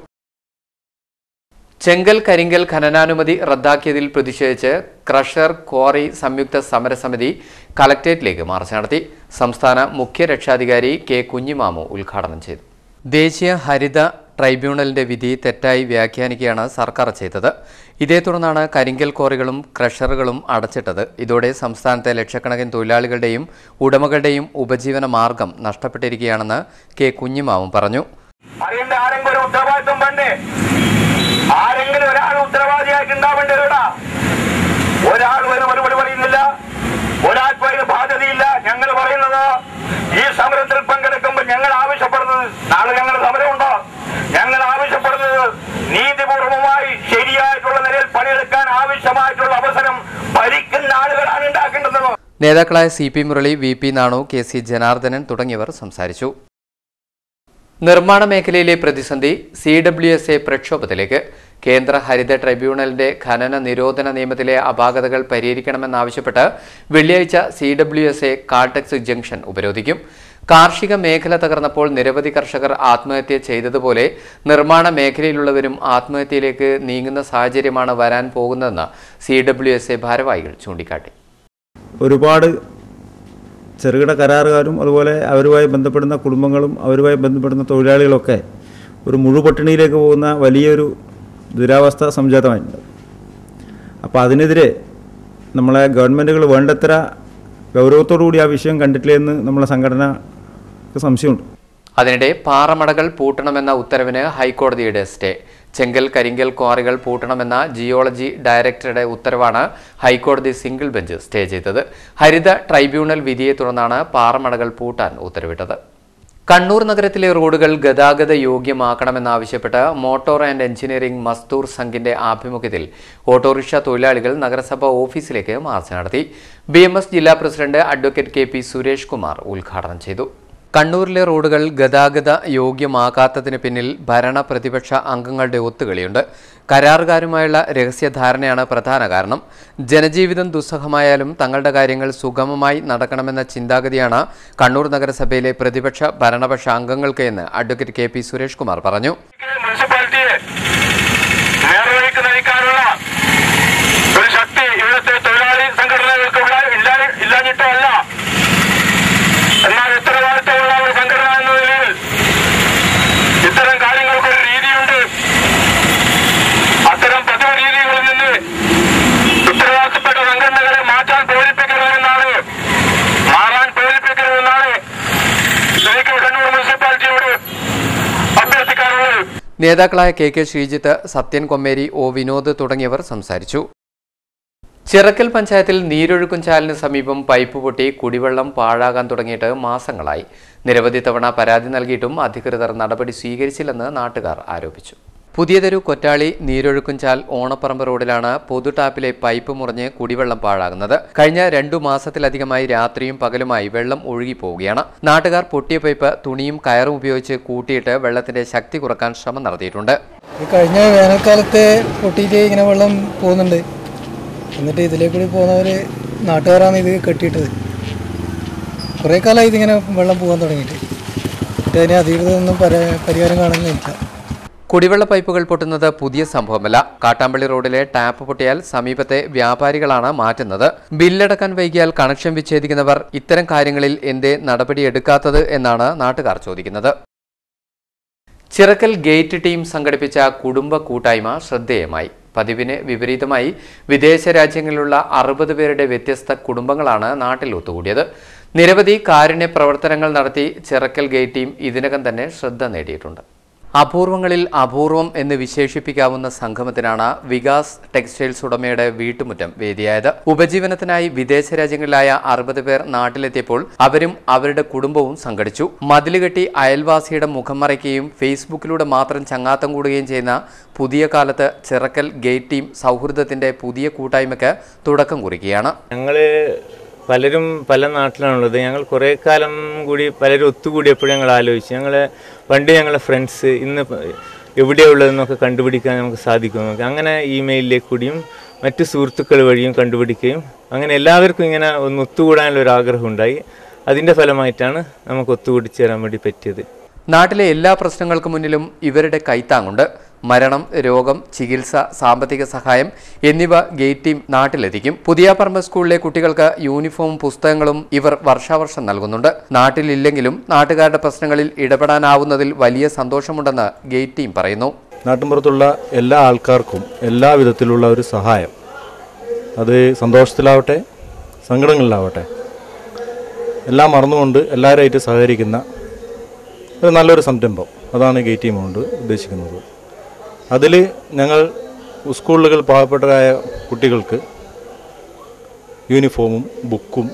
ചെങ്കൽ കരിങ്കൽ ഖനനാനുമതി റദ്ദാക്കിയതിൽ പ്രതിഷേധിച്ച് ക്രഷർ ക്വാറി സംയുക്ത സമരസമിതി കലക്ടറേറ്റിലേക്ക് മാർച്ച് നടത്തി സംസ്ഥാന മുഖ്യ രക്ഷാധികാരി കെ കുഞ്ഞിമാമു ഉദ്ഘാടനം ചെയ്തു ദേശീയ ഹരിത ട്രൈബ്യൂണലിന്റെ വിധി തെറ്റായി വ്യാഖ്യാനിക്കുകയാണ് സർക്കാർ ചെയ്തത് ഇതേ തുടർന്നാണ് കരിങ്കൽ ക്വാറികളും ക്രഷറുകളും അടച്ചിട്ടത് ഇതോടെ സംസ്ഥാനത്തെ ലക്ഷക്കണക്കിന് തൊഴിലാളികളുടെയും ഉടമകളുടെയും ഉപജീവന മാർഗം നഷ്ടപ്പെട്ടിരിക്കുകയാണെന്ന് കെ കുഞ്ഞിമാവും പറഞ്ഞു അറിയേണ്ട ആരെങ്കിലും ഒരു ഉത്തരവാദിത്വം വേണ്ടേ ആരെങ്കിലും ഒരാൾ ഉത്തരവാദിയായിട്ട് ഉണ്ടാവേണ്ടത് ഇവിടെ ഒരാൾ ഒരു മറുപടി പറയുന്നില്ല ഒരാൾക്കും അതിന് ബാധ്യതയില്ല ഞങ്ങൾ പറയുന്നത് ഈ സമരത്തിൽ പങ്കെടുക്കുമ്പോൾ ഞങ്ങൾ ആവശ്യപ്പെടുന്നത് നാളെ ഞങ്ങൾ സമരമുണ്ടോ ഞങ്ങൾ ആവശ്യപ്പെടുന്നത് നീതിപൂർവമായി ശരിയായിട്ടുള്ള നിലയിൽ പണിയെടുക്കാൻ ആവശ്യമായിട്ടുള്ള അവസരം ഭരിക്കുന്ന ആളുകളാണ് ഉണ്ടാക്കേണ്ടത് നേതാക്കളായ C P Murali V P Nanu K C Janardhanan തുടങ്ങിയവർ സംസാരിച്ചു നിർമ്മാണ മേഖലയിലെ പ്രതിസന്ധി സി ഡബ്ല്യു എസ് എ പ്രക്ഷോഭത്തിലേക്ക് കേന്ദ്ര ഹരിത ട്രൈബ്യൂണലിന്റെ ഖനന നിരോധന നിയമത്തിലെ അപാകതകൾ പരിഹരിക്കണമെന്നാവശ്യപ്പെട്ട് വെള്ളിയാഴ്ച C W S A Caltex junction ഉപരോധിക്കും കാർഷിക മേഖല തകർന്നപ്പോൾ നിരവധി കർഷകർ ആത്മഹത്യ ചെയ്തതുപോലെ നിർമ്മാണ മേഖലയിലുള്ളവരും ആത്മഹത്യയിലേക്ക് നീങ്ങുന്ന സാഹചര്യമാണ് വരാൻ പോകുന്നതെന്ന് സി ഡബ്ല്യു എസ് എ ഭാരവാഹികൾ ചൂണ്ടിക്കാട്ടി ഒരുപാട് ചെറുകിട കരാറുകാരും അതുപോലെ അവരുമായി ബന്ധപ്പെടുന്ന കുടുംബങ്ങളും അവരുമായി ബന്ധപ്പെടുന്ന തൊഴിലാളികളൊക്കെ ഒരു മുഴുപട്ടിണിയിലേക്ക് പോകുന്ന വലിയൊരു ദുരാവസ്ഥ സംജാതമായിട്ടുണ്ട് അപ്പോൾ അതിനെതിരെ നമ്മളെ ഗവൺമെൻറ്റുകൾ വേണ്ടത്ര ഗൗരവത്തോടു കൂടി ആ വിഷയം കണ്ടിട്ടില്ല എന്ന് നമ്മളെ സംഘടനക്ക് സംശയമുണ്ട് അതിനിടെ പാറമടകൾ പൂട്ടണമെന്ന ഉത്തരവിന് ഹൈക്കോടതിയുടെ സ്റ്റേ ചെങ്കൽ കരിങ്കൽ ക്വാറികൾ പൂട്ടണമെന്ന ജിയോളജി ഡയറക്ടറുടെ ഉത്തരവാണ് ഹൈക്കോടതി സിംഗിൾ ബെഞ്ച് സ്റ്റേ ചെയ്തത് ഹരിത ട്രൈബ്യൂണൽ വിധിയെ തുടർന്നാണ് പാറമടകൾ പൂട്ടാൻ ഉത്തരവിട്ടത് കണ്ണൂർ നഗരത്തിലെ റോഡുകൾ ഗതാഗത യോഗ്യമാക്കണമെന്നാവശ്യപ്പെട്ട് മോട്ടോർ ആൻഡ് എഞ്ചിനീയറിംഗ് മസ്തൂർ സംഘിന്റെ ആഭിമുഖ്യത്തിൽ ഓട്ടോറിക്ഷ തൊഴിലാളികൾ നഗരസഭ ഓഫീസിലേക്ക് മാർച്ച് നടത്തി ബി ജില്ലാ president advocate K P Suresh Kumar ഉദ്ഘാടനം ചെയ്തു കണ്ണൂരിലെ റോഡുകൾ ഗതാഗത യോഗ്യമാക്കാത്തതിന് പിന്നിൽ ഭരണ പ്രതിപക്ഷ അംഗങ്ങളുടെ ഒത്തുകളിയുണ്ട് കരാറുകാരുമായുള്ള രഹസ്യധാരണയാണ് പ്രധാന കാരണം ജനജീവിതം ദുസ്സഹമായാലും തങ്ങളുടെ കാര്യങ്ങൾ സുഗമമായി നടക്കണമെന്ന ചിന്താഗതിയാണ് കണ്ണൂർ നഗരസഭയിലെ പ്രതിപക്ഷ ഭരണപക്ഷ അംഗങ്ങൾക്ക് എന്ന് advocate K P Suresh Kumar പറഞ്ഞു മുനിസിപ്പാലിറ്റിയെ നേർവഴിക്ക് നയിക്കാനുള്ള ഒരു ശക്തി ഇവിടുത്തെ തൊഴിലാളി സംഘടനകൾക്ക് ഉള്ള- ഇല്ലാ- ഇല്ലാഞ്ഞിട്ടോ അല്ല എന്നാൽ ഉത്തരവാദിത്തമുള്ള ഒരു സംഘടന എന്ന നിലയിൽ ഇത്തരം കാര്യങ്ങൾക്കൊരു രീതിയുണ്ട് അത്തരം പതിവ് രീതികളിൽ നിന്ന് ഉത്തരവാദിത്തപ്പെട്ട സംഘടനകളെ മാറ്റാൻ പ്രേരിപ്പിക്കണമെന്നാണ് മാറാൻ പ്രേരിപ്പിക്കണമെന്നാണ് എനിക്ക് കണ്ണൂർ മുനിസിപ്പാലിറ്റിയോട് അഭ്യർത്ഥിക്കാനുള്ളത് നേതാക്കളായ K K Sreejith Sathyan Kommeri O Vinod തുടങ്ങിയവർ സംസാരിച്ചു ചിറക്കൽ പഞ്ചായത്തിൽ നീരൊഴുക്കും ചാലിന് സമീപം പൈപ്പ് പൊട്ടി കുടിവെള്ളം പാഴാകാൻ തുടങ്ങിയിട്ട് മാസങ്ങളായി നിരവധി തവണ പരാതി നൽകിയിട്ടും അധികൃതർ നടപടി സ്വീകരിച്ചില്ലെന്ന് നാട്ടുകാർ ആരോപിച്ചു പുതിയതെരു കൊറ്റാളി നീരൊഴുക്കുംചാൽ ഓണപ്പറമ്പ് റോഡിലാണ് പൊതു ടാപ്പിലെ പൈപ്പ് മുറിഞ്ഞ് കുടിവെള്ളം പാഴാകുന്നത് കഴിഞ്ഞ രണ്ടു മാസത്തിലധികമായി രാത്രിയും പകലുമായി വെള്ളം ഒഴുകിപ്പോവുകയാണ് നാട്ടുകാർ പൊട്ടിയ പൈപ്പ് തുണിയും കയറും ഉപയോഗിച്ച് കൂട്ടിയിട്ട് വെള്ളത്തിന്റെ ശക്തി കുറക്കാൻ ശ്രമം നടത്തിയിട്ടുണ്ട് ഈ കഴിഞ്ഞ വേനൽക്കാലത്തെ പൊട്ടിയിട്ട് ഇങ്ങനെ വെള്ളം പോകുന്നുണ്ട് എന്നിട്ട് ഇതിലേ കൂടി പോകുന്നവർ നാട്ടുകാരാണ് ഇത് കെട്ടിയിട്ടത് കുറേ കാലമായി ഇതിങ്ങനെ വെള്ളം പോകാൻ തുടങ്ങിയിട്ട് എന്നിട്ട് അതിന് അധികൃതരൊന്നും പര- പരിഹാരം കാണുന്നില്ല കുടിവെള്ള പൈപ്പുകൾ പൊട്ടുന്നത് പുതിയ സംഭവമല്ല കാട്ടാമ്പള്ളി റോഡിലെ ടാപ്പ് പൊട്ടിയാൽ സമീപത്തെ വ്യാപാരികളാണ് മാറ്റുന്നത് ബില്ലടക്കാൻ വൈകിയാൽ കണക്ഷൻ വിച്ഛേദിക്കുന്നവർ ഇത്തരം കാര്യങ്ങളിൽ എന്തേ നടപടിയെടുക്കാത്തത് എന്നാണ് നാട്ടുകാർ ചോദിക്കുന്നത് ചിറക്കൽ ഗേറ്റ് ടീം സംഘടിപ്പിച്ച കുടുംബ കൂട്ടായ്മ ശ്രദ്ധേയമായി പതിവിന് വിപരീതമായി വിദേശ രാജ്യങ്ങളിലുള്ള അറുപത് പേരുടെ വ്യത്യസ്ത കുടുംബങ്ങളാണ് നാട്ടിൽ ഒത്തുകൂടിയത് നിരവധി കാരുണ്യ പ്രവർത്തനങ്ങൾ നടത്തി ചിറക്കൽ ഗേറ്റ് ടീം ഇതിനകം തന്നെ ശ്രദ്ധ നേടിയിട്ടുണ്ട് അപൂർവങ്ങളിൽ അപൂർവം എന്ന് വിശേഷിപ്പിക്കാവുന്ന സംഗമത്തിനാണ് വികാസ് ടെക്സ്റ്റൈൽസ് ഉടമയുടെ വീട്ടുമുറ്റം വേദിയായത് ഉപജീവനത്തിനായി വിദേശ രാജ്യങ്ങളിലായ അറുപത് പേർ നാട്ടിലെത്തിയപ്പോൾ അവരും അവരുടെ കുടുംബവും സംഘടിച്ചു മതിലുകെട്ടി അയൽവാസിയുടെ മുഖം മറയ്ക്കുകയും ഫേസ്ബുക്കിലൂടെ മാത്രം ചങ്ങാത്തം കൂടുകയും ചെയ്യുന്ന പുതിയ കാലത്ത് ചിറക്കൽ ഗേറ്റ് ടീം സൗഹൃദത്തിന്റെ പുതിയ കൂട്ടായ്മയ്ക്ക് തുടക്കം കുറിക്കുകയാണ് ഞങ്ങൾ പലരും പല നാട്ടിലാണുള്ളത് ഞങ്ങൾ കുറേ കാലം കൂടി പലരും ഒത്തുകൂടിയപ്പോൾ ഞങ്ങൾ ആലോചിച്ചു ഞങ്ങൾ പണ്ട് ഞങ്ങളെ ഫ്രണ്ട്സ് ഇന്ന് എവിടെയുള്ളതെന്നൊക്കെ കണ്ടുപിടിക്കാൻ നമുക്ക് സാധിക്കും നമുക്ക് അങ്ങനെ ഇമെയിലിലേക്ക് കൂടിയും മറ്റ് സുഹൃത്തുക്കൾ വഴിയും കണ്ടുപിടിക്കുകയും അങ്ങനെ എല്ലാവർക്കും ഇങ്ങനെ ഒന്ന് ഒത്തുകൂടാനുള്ള ഒരു ആഗ്രഹം ഉണ്ടായി അതിൻ്റെ ഫലമായിട്ടാണ് നമുക്ക് ഒത്തുകൂടി ചേരാൻ വേണ്ടി പറ്റിയത് നാട്ടിലെ എല്ലാ പ്രശ്നങ്ങൾക്ക് മുന്നിലും ഇവരുടെ കൈത്താങ്ങുണ്ട് മരണം രോഗം ചികിത്സ സാമ്പത്തിക സഹായം എന്നിവ ഗേറ്റ് ടീം നാട്ടിലെത്തിക്കും പുതിയാപ്പറമ്പ് സ്കൂളിലെ കുട്ടികൾക്ക് യൂണിഫോമും പുസ്തകങ്ങളും ഇവർ വർഷാവർഷം നൽകുന്നുണ്ട് നാട്ടിലില്ലെങ്കിലും നാട്ടുകാരുടെ പ്രശ്നങ്ങളിൽ ഇടപെടാനാവുന്നതിൽ വലിയ സന്തോഷമുണ്ടെന്ന് ഗേറ്റ് ടീം പറയുന്നു നാട്ടിൻപുറത്തുള്ള എല്ലാ ആൾക്കാർക്കും എല്ലാ വിധത്തിലുള്ള ഒരു സഹായം അത് സന്തോഷത്തിലാവട്ടെ സങ്കടങ്ങളിലാവട്ടെ എല്ലാം മറന്നുകൊണ്ട് എല്ലാവരുമായിട്ട് സഹകരിക്കുന്ന ഒരു നല്ലൊരു സംരംഭം അതാണ് ഗേറ്റ് ടീം കൊണ്ട് ഉദ്ദേശിക്കുന്നത് അതിൽ ഞങ്ങൾ സ്കൂളുകൾ പാവപ്പെട്ടവരായ കുട്ടികൾക്ക് യൂണിഫോമും ബുക്കും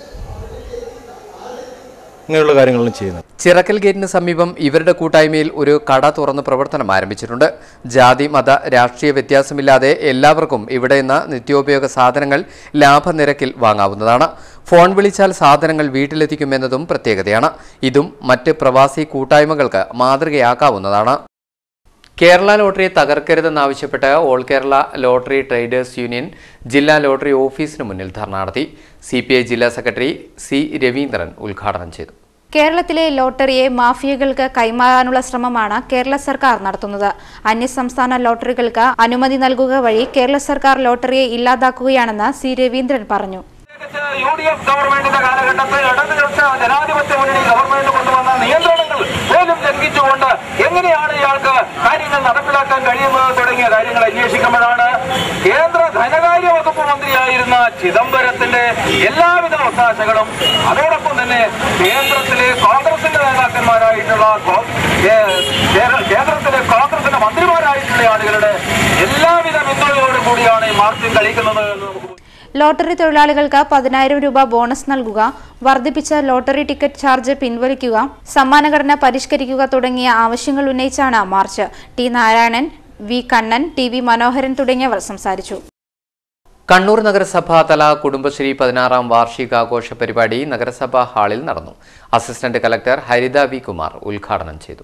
ഇങ്ങനെയുള്ള കാര്യങ്ങളും ചെയ്യുന്നത് ചിറക്കൽ ഗേറ്റിന് സമീപം ഇവരുടെ കൂട്ടായ്മയിൽ ഒരു കട തുറന്ന് പ്രവർത്തനം ആരംഭിച്ചിട്ടുണ്ട് ജാതി മത രാഷ്ട്രീയ വ്യത്യാസമില്ലാതെ എല്ലാവർക്കും ഇവിടെ നിന്ന് നിത്യോപയോഗ സാധനങ്ങൾ ലാഭനിരക്കിൽ വാങ്ങാവുന്നതാണ് ഫോൺ വിളിച്ചാൽ സാധനങ്ങൾ വീട്ടിലെത്തിക്കുമെന്നതും പ്രത്യേകതയാണ് ഇതും മറ്റ് പ്രവാസി കൂട്ടായ്മകൾക്ക് മാതൃകയാക്കാവുന്നതാണ് കേരള ലോട്ടറി തകർക്കരുതെന്നാവശ്യപ്പെട്ട് all Kerala lottery traders union ജില്ലാ ലോട്ടറി ഓഫീസിന് മുന്നിൽ ധർണ നടത്തി സി ജില്ലാ സെക്രട്ടറി സി രവീന്ദ്രൻ ഉദ്ഘാടനം ചെയ്തു കേരളത്തിലെ ലോട്ടറിയെ മാഫിയകൾക്ക് കൈമാറാനുള്ള ശ്രമമാണ് കേരള സർക്കാർ നടത്തുന്നത് അന്യസംസ്ഥാന ലോട്ടറികൾക്ക് അനുമതി നൽകുക വഴി കേരള സർക്കാർ ലോട്ടറിയെ ഇല്ലാതാക്കുകയാണെന്ന് സി രവീന്ദ്രൻ പറഞ്ഞു യു ഡി എഫ് ഗവൺമെന്റിന്റെ കാലഘട്ടത്തിൽ ഇടതുപക്ഷ ജനാധിപത്യ മുന്നണി ഗവൺമെന്റ് കൊണ്ടുവന്ന നിയന്ത്രണങ്ങൾ പോലും ലംഘിച്ചുകൊണ്ട് എങ്ങനെയാണ് ഇയാൾക്ക് കാര്യങ്ങൾ നടപ്പിലാക്കാൻ കഴിയുന്നത് തുടങ്ങിയ കാര്യങ്ങൾ അന്വേഷിക്കുമ്പോഴാണ് കേന്ദ്ര ധനകാര്യ വകുപ്പ് മന്ത്രിയായിരുന്ന ചിദംബരത്തിന്റെ എല്ലാവിധ ഒത്താശകളും അതോടൊപ്പം തന്നെ കേന്ദ്രത്തിലെ കോൺഗ്രസിന്റെ നേതാക്കന്മാരായിട്ടുള്ള കോ- കേ- കേര- കേന്ദ്രത്തിലെ കോൺഗ്രസിന്റെ മന്ത്രിമാരായിട്ടുള്ള ആളുകളുടെ എല്ലാവിധ പിന്തുണയോടും കൂടിയാണ് ഈ മാർച്ചിൽ കളിക്കുന്നത് എന്ന് നമുക്ക് ലോട്ടറി തൊഴിലാളികൾക്ക് പതിനായിരം രൂപ ബോണസ് നൽകുക വർദ്ധിപ്പിച്ച ലോട്ടറി ടിക്കറ്റ് ചാർജ് പിൻവലിക്കുക സമ്മാനഘടന പരിഷ്കരിക്കുക തുടങ്ങിയ ആവശ്യങ്ങൾ ഉന്നയിച്ചാണ് march T Narayanan V Kannan T V Manoharan Kannur സംസാരിച്ചു കണ്ണൂർ നഗരസഭാ തല കുടുംബശ്രീ പതിനാറാം വാർഷികാഘോഷ പരിപാടി നഗരസഭാ ഹാളിൽ നടന്നു assistant collector Haritha V Kumar ഉദ്ഘാടനം ചെയ്തു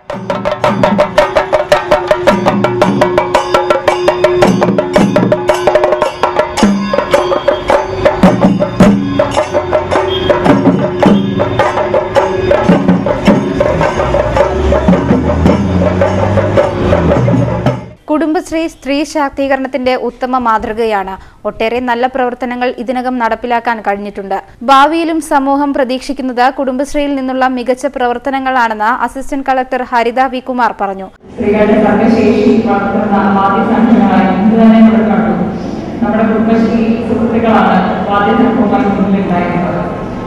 കുടുംബശ്രീ സ്ത്രീ ശാക്തീകരണത്തിന്റെ ഉത്തമ മാതൃകയാണ് ഒട്ടേറെ നല്ല പ്രവർത്തനങ്ങൾ ഇതിനകം നടപ്പിലാക്കാൻ കഴിഞ്ഞിട്ടുണ്ട് ഭാവിയിലും സമൂഹം പ്രതീക്ഷിക്കുന്നത് കുടുംബശ്രീയിൽ നിന്നുള്ള മികച്ച പ്രവർത്തനങ്ങളാണെന്ന് assistant collector Haritha V Kumar പറഞ്ഞു സ്ത്രീകളുടെ സർവശേഷി വളർത്തുന്ന ആദ്യ സംഘടനകളായി ഇന്ന് തന്നെ നമ്മൾ കണ്ടു നമ്മുടെ കുടുംബശ്രീ സുഹൃത്തുക്കളാണ് ആദ്യ സംഘവുമായി മുന്നിലുണ്ടായിരുന്നത്